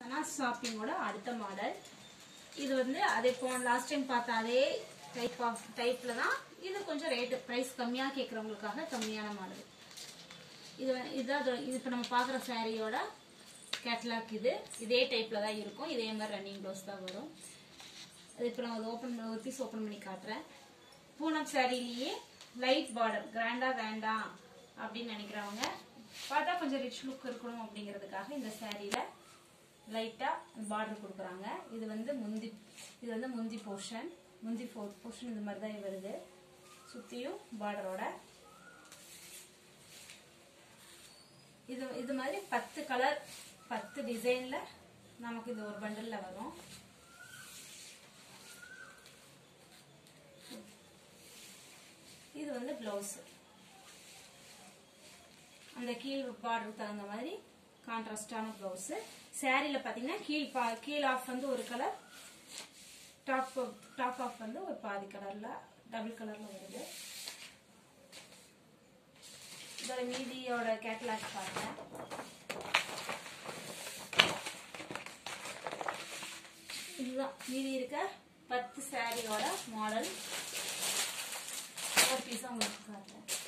அனாஸ் ஷாப்பிங்கோட அடுத்த மாடல் இது வந்து அதே போன லாஸ்ட் டைம் பார்த்த அதே டைப் ஆஃப் டைப்ல தான் இது கொஞ்சம் ரேட்டு ப்ரைஸ் கம்மியாக கேட்குறவங்களுக்காக கம்மியான மாடல் இது வந்து- இதுதான் அதோட- இது இப்போ நம்ம பார்க்குற சாரியோட கேட்லாக் இது இதே டைப்ல தான் இருக்கும் இதே மாதிரி ரன்னிங் ப்ளவுஸ் தான் வரும் அது இப்போ நான் அதை ஓப்பன் ஒரு பீஸ் ஓப்பன் பண்ணி காட்டுறேன் பூனம் சாரிலேயே லைட் பார்டர் கிராண்டா வேண்டாம் அப்படின்னு நினைக்கிறவங்க பார்த்தா கொஞ்சம் ரிச் லுக் இருக்கணும் அப்படிங்கிறதுக்காக இந்த சாரியில லைட்டா பார்டர் கொடுக்குறாங்க இது வந்து முந்தி இது வந்து முந்தி போர்ஷன் முந்தி போர்ஷன் இந்த மாதிரி தான் வருது சுத்தியும் பார்டரோட இது இது மாதிரி பத்து கலர் பத்து டிசைன்ல நமக்கு இது ஒரு பண்டல்ல வரும் இது வந்து பிளவுஸ் அந்த கீழ் பார்டருக்கு தகுந்த மாதிரி கான்ட்ராஸ்டான பிளவுஸ் சாரியில பாத்தீங்கன்னா கீழ் பா கீழ் ஆஃப் வந்து ஒரு கலர் டாப் டாப் ஆஃப் வந்து ஒரு பாதி கலர்ல டபுள் கலர்ல வருது இதோட மீதியோட கேட்டலாக் பாருங்க இதுதான் மீதி இருக்க பத்து சாரியோட மாடல் ஒரு பீஸா உங்களுக்கு காட்டுறேன்